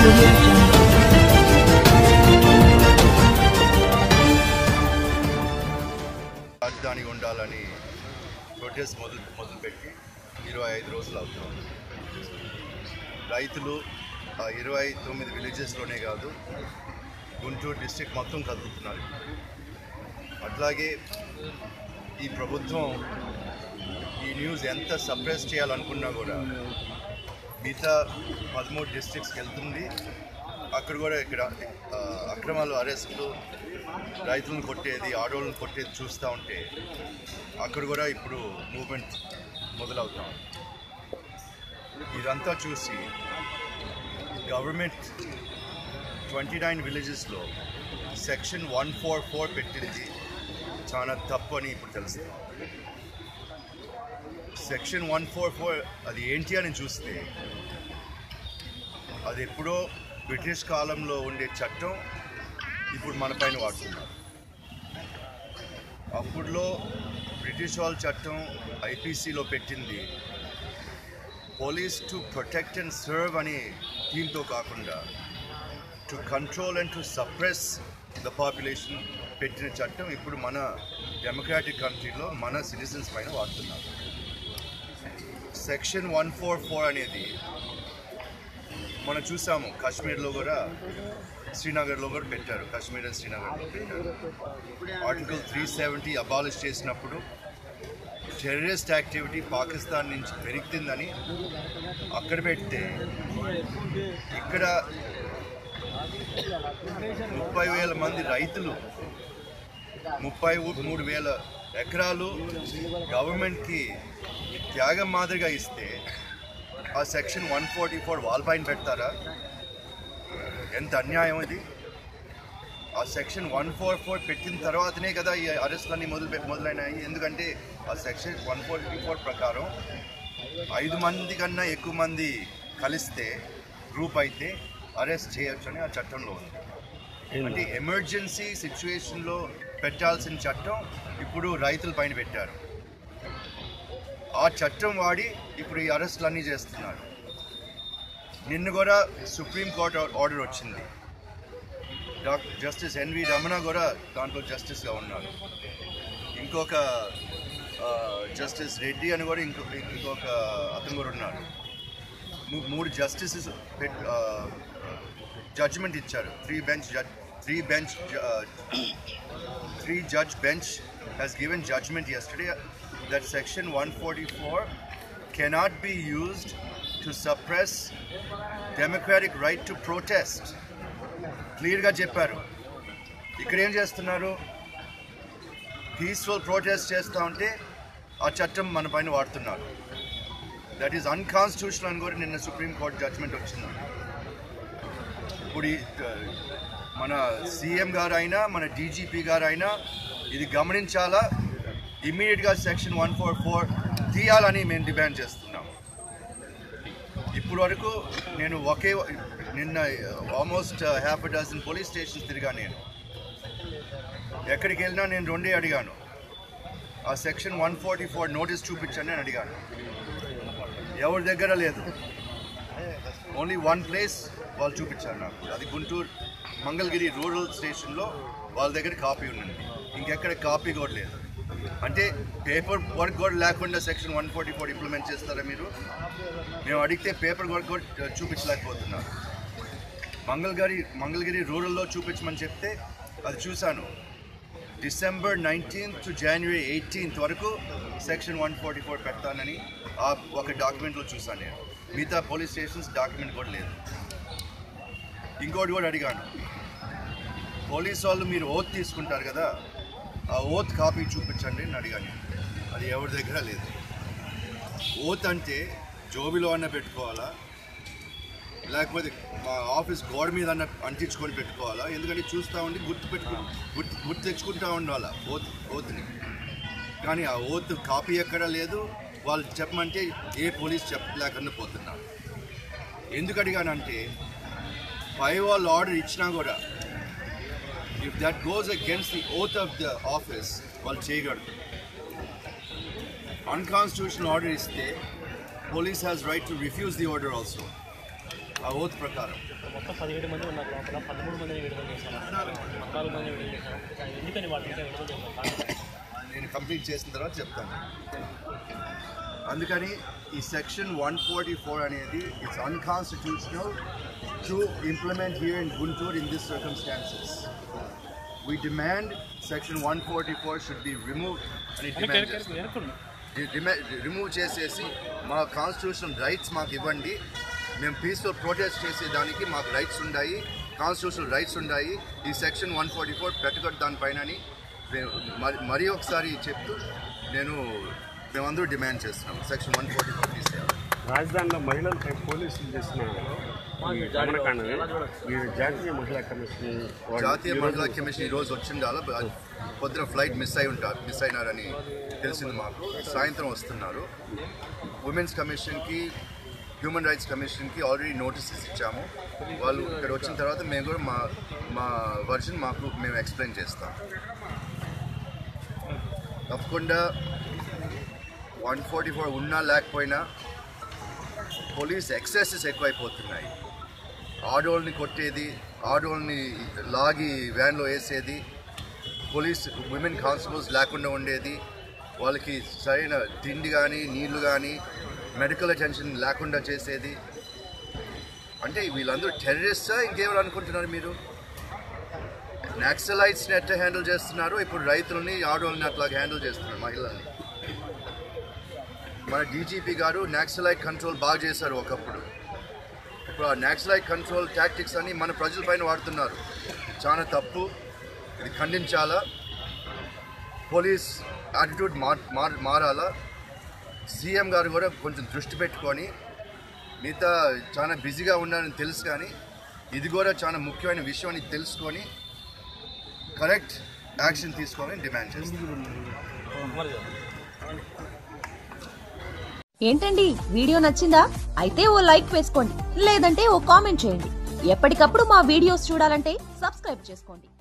audio jungle. రాజధాని ఉండాలని protest మొదలు మొదలుపెట్టి ఇరవై ఐదు రోజులు అవుతుంది రైతులు ఆ ఇరవై తొమ్మిది విలేజెస్లోనే కాదు గుంటూరు డిస్ట్రిక్ట్ మొత్తం కదులుతున్నారు అట్లాగే ఈ ప్రభుత్వం ఈ న్యూస్ ఎంత సప్రెస్ చేయాలనుకున్నా కూడా మిగతా పదమూడు డిస్ట్రిక్ట్స్కి వెళ్తుంది అక్కడ కూడా ఇక్కడ ఆ, అక్రమాలు అరెస్టులు రైతులను కొట్టేది ఆడోళ్ళని కొట్టేది చూస్తూ ఉంటే అక్కడ కూడా ఇప్పుడు మూవ్మెంట్ మొదలవుతాం ఇదంతా చూసి గవర్నమెంట్ ట్వంటీ నైన్ విలేజెస్లో సెక్షన్ వన్ ఫోర్ ఫోర్ పెట్టింది చాలా తప్పు అని ఇప్పుడు తెలుస్తుంది సెక్షన్ వన్ ఫోర్ ఫోర్ అది ఏంటి అని చూస్తే అది ఎప్పుడో బ్రిటిష్ కాలంలో ఉండే చట్టం ఇప్పుడు మన పైన వాడుతున్నారు అప్పుడులో బ్రిటిష్ వాళ్ళ చట్టం ఐపీసీలో పెట్టింది police to protect and serve అనే థీమ్తో కాకుండా to control and to suppress the population పెట్టిన చట్టం ఇప్పుడు మన డెమోక్రాటిక్ కంట్రీలో మన సిటిజన్స్ పైన వాడుతున్నారు సెక్షన్ వన్ ఫోర్ ఫోర్ అనేది మనం చూసాము కాశ్మీర్లో కూడా శ్రీనగర్లో కూడా పెట్టారు కాశ్మీర్ అండ్ శ్రీనగర్లో పెట్టారు ఆర్టికల్ త్రీ సెవెంటీ అబాలిష్ చేసినప్పుడు టెర్రరిస్ట్ యాక్టివిటీ పాకిస్తాన్ నుంచి పెరుగుతుందని అక్కడ పెడితే ఇక్కడ ముప్పై వేల మంది రైతులు ముప్పై మూడు వేల ఎకరాలు గవర్నమెంట్కి త్యాగం మాదిరిగా ఇస్తే ఆ section one forty four wall పైన పెడతారా ఎంత అన్యాయం ఇది ఆ సెక్షన్ వన్ ఫోర్ ఫోర్ పెట్టిన తర్వాతనే కదా ఈ అరెస్ట్లన్నీ మొదలు పె- మొదలైనాయి ఎందుకంటే ఆ సెక్షన్ వన్ ఫోర్టీ ఫోర్ ప్రకారం ఐదు మంది కన్నా ఎక్కువ మంది కలిస్తే గ్రూప్ అయితే అరెస్ట్ చేయొచ్చని ఆ చట్టంలో ఉంది అంటే ఎమర్జెన్సీ సిచ్యువేషన్లో పెట్టాల్సిన చట్టం ఇప్పుడు రైతుల పైన పెట్టారు ఆ చట్టం వాడి ఇప్పుడు ఈ అరెస్టులు అన్నీ చేస్తున్నారు నిన్న కూడా సుప్రీంకోర్టు ఆర్డర్ వచ్చింది డాక్టర్ జస్టిస్ ఎన్వి రమణ కూడా దాంట్లో జస్టిస్గా ఉన్నారు ఇంకొక ఆ, జస్టిస్ రెడ్డి అని కూడా ఇంకో ఇంకొక అతను కూడా ఉన్నారు ము- మూడు జస్టిసెస్ జడ్జిమెంట్ ఇచ్చారు three bench judge three bench three judge bench has given judgment yesterday that section 144 cannot be used to suppress democratic right to protest క్లియర్గా చెప్పారు ఇక్కడ ఏం చేస్తున్నారు పీస్ఫుల్ ప్రొటెస్ట్ చేస్తూ ఉంటే ఆ చట్టం మన పైన వాడుతున్నారు దట్ ఈస్ అన్కాన్స్టిట్యూషనల్ అని కూడా నిన్న సుప్రీంకోర్టు జడ్జ్మెంట్ వచ్చింది ఇప్పుడు ఈ, ఆ, మన సీఎం గారు అయినా మన డీజీపీ గారు అయినా ఇది గమనించాలా ఇమ్మీడియట్గా సెక్షన్ వన్ ఫోర్ ఫోర్ తీయాలని మేము డిమాండ్ చేస్తున్నాం ఇప్పుడు వరకు నేను ఒకే నిన్న almost half dozen police stations తిరిగా నేను ఎక్కడికి వెళ్ళినా నేను రెండే అడిగాను ఆ section one forty four notice చూపించండి అని అడిగాను ఎవరి దగ్గర లేదు ఓన్లీ వన్ ప్లేస్ వాళ్ళు చూపించారు నాకు అది గుంటూరు మంగళగిరి రూరల్ స్టేషన్లో వాళ్ళ దగ్గర కాపీ ఉన్నది ఇంకెక్కడ కాపీ కూడా లేదు అంటే పేపర్ వర్క్ కూడా లేకుండా section one forty four implement చేస్తారా మీరు మేము అడిగితే పేపర్ వర్క్ కూడా చూపించలేకపోతున్నారు మంగళగిరి మంగళగిరి రూరల్లో చూపించమని చెప్తే అది చూశాను December nineteenth to January eighteenth వరకు సెక్షన్ వన్ ఫార్టీ ఫోర్ పెడతానని ఆ ఒక డాక్యుమెంట్లో చూశాను నేను మిగతా పోలీస్ స్టేషన్స్ డాక్యుమెంట్ కూడా లేదు ఇంకోటి కూడా అడిగాను పోలీస్ వాళ్ళు మీరు ఓత్ తీసుకుంటారు కదా ఆ ఓత్ కాపీ చూపించండి అని అడిగాను అది ఎవరి దగ్గర లేదు ఓత్ అంటే జోబిలో అన్న పెట్టుకోవాలా లేకపోతే మా ఆఫీస్ గోడ మీద అన్న అంటించుకొని పెట్టుకోవాలా ఎందుకంటే చూస్తూ ఉండి గుర్తు పెట్టుకు గుర్తు గుర్తు తెచ్చుకుంటా ఉండాలా ఓత్ ఓత్ని కానీ ఆ ఓత్ కాపీ ఎక్కడా లేదు వాళ్ళు చెప్పమంటే ఏ పోలీస్ చెప్పలేకుండా పోతున్నారు ఎందుకు అడిగానంటే పై వాళ్ళు ఆర్డర్ ఇచ్చినా కూడా if that goes against the oath of the office వాళ్ళు చేయగలరు అన్కాన్స్టిట్యూషనల్ ఆర్డర్ ఇస్తే police has right to refuse the order also ఆ ఓత్ ప్రకారం మొత్తం పదిహేడు మంది ఉన్నారు లోపల పదమూడు మందిని విడుదల చేశారు పద్నాలుగు మందిని విడుదల చేశారు ఎందుకని వాళ్ళు ఇంకా విడుదల చేశారు నేను కంప్లీట్ చేసిన తర్వాత చెప్తాను అందుకని ఈ సెక్షన్ వన్ ఫార్టీ ఫోర్ అనేది it's unconstitutional to implement here in Guntur in this circumstances we demand section one forty four should be remove అని డిమాండ్ చేస్తాం రిమూవ్ చేసేసి మా కాన్స్టిట్యూషన్ రైట్స్ మాకు ఇవ్వండి మేము పీస్ఫుల్ ప్రొటెస్ట్ చేసేదానికి మాకు రైట్స్ ఉన్నాయి కాన్స్టిట్యూషనల్ రైట్స్ ఉన్నాయి ఈ సెక్షన్ వన్ ఫార్టీ ఫోర్ పెట్టకూడదు దానిపైన అని మేము మరి- మరీ ఒకసారి చెప్తూ నేను మేమందరూ డిమాండ్ చేస్తున్నాం సెక్షన్ వన్ ఫార్టీ ఫోర్ తీసేయాలి రాజధానిలో మహిళలపై పోలీసులు చేసిన ఈ దమనకాండని ఈ జాతీయ మహిళా కమిషన్ వాళ్ళు జాతీయ ఈరోజు మహిళా కమిషన్ ఈ రోజు వచ్చిండాల పొద్దున ఫ్లైట్ మిస్ అయి ఉంటారు మిస్ అయినారని తెలిసింది మాకు సాయంత్రం వస్తున్నారు ఉమెన్స్ కమిషన్కి హ్యూమన్ రైట్స్ కమిషన్కి ఆల్రెడీ నోటీసెస్ ఇచ్చాము వాళ్ళు ఇక్కడ వచ్చిన తర్వాత మేము కూడా మా మా వర్షన్ మాకు మేము ఎక్స్ప్లెయిన్ చేస్తాం తప్పకుండా వన్ ఫార్టీ ఫోర్ ఉన్నా లేకపోయినా పోలీస్ ఎక్సెసెస్ ఎక్కువైపోతున్నాయి ఆడోళ్ళని కొట్టేది ఆడోళ్ళని లాగి వ్యాన్లో వేసేది పోలీస్ విమెన్ కానిస్టేబుల్స్ లేకుండా ఉండేది వాళ్ళకి సరైన తిండి కానీ నీళ్లు కానీ మెడికల్ అటెన్షన్ లేకుండా చేసేది అంటే వీళ్ళందరూ టెర్రరిస్టా ఇంకేమైనా అనుకుంటున్నారు మీరు నక్సలైట్స్ని ఎట్లా హ్యాండిల్ చేస్తున్నారు ఇప్పుడు రైతులని ఆడోళ్ళని అట్లా హ్యాండిల్ చేస్తున్నారు మహిళల్ని మన డీజీపీ గారు నక్సలైట్ కంట్రోల్ బాగా చేశారు ఒకప్పుడు ఇప్పుడు ఆ నక్సలైట్ కంట్రోల్ టాక్టిక్స్ అని మన ప్రజలపైన వాడుతున్నారు చాలా తప్పు ఇది ఖండించాలా పోలీస్ యాటిట్యూడ్ మార్ మార్ మారాలా సీఎం గారు కూడా కొంచెం దృష్టి పెట్టుకొని మిగతా చాలా బిజీగా ఉన్నారని తెలుసు కానీ ఇది కూడా చాలా ముఖ్యమైన విషయం అని తెలుసుకొని కరెక్ట్ యాక్షన్ తీసుకోవాలని డిమాండ్ చేస్తాం ఏంటండి వీడియో నచ్చిందా అయితే ఓ లైక్ వేసుకోండి లేదంటే ఓ కామెంట్ చేయండి ఎప్పటికప్పుడు మా వీడియోస్ చూడాలంటే సబ్స్క్రైబ్ చేసుకోండి